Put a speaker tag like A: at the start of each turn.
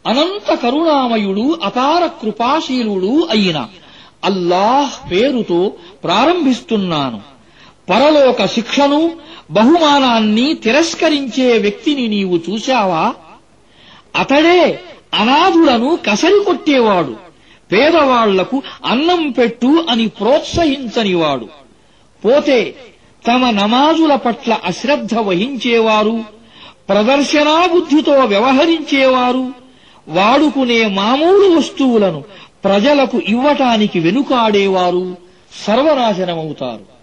A: అనంత కరుణామయుడు అపార కృపాశీలుడు అయిన అల్లాహ్ పేరుతో ప్రారంభిస్తున్నాను పరలోక శిక్షను బహుమానాన్ని తిరస్కరించే వ్యక్తిని నీవు చూశావా అతడే అనాథులను కసరికొట్టేవాడు పేదవాళ్లకు అన్నం పెట్టు అని ప్రోత్సహించనివాడు పోతే తమ నమాజుల పట్ల అశ్రద్ధ వహించేవారు ప్రదర్శనాబుద్ధితో వ్యవహరించేవారు వాడుకునే మామూలు వస్తువులను ప్రజలకు ఇవ్వటానికి వెనుకాడేవారు సర్వనాశనమవుతారు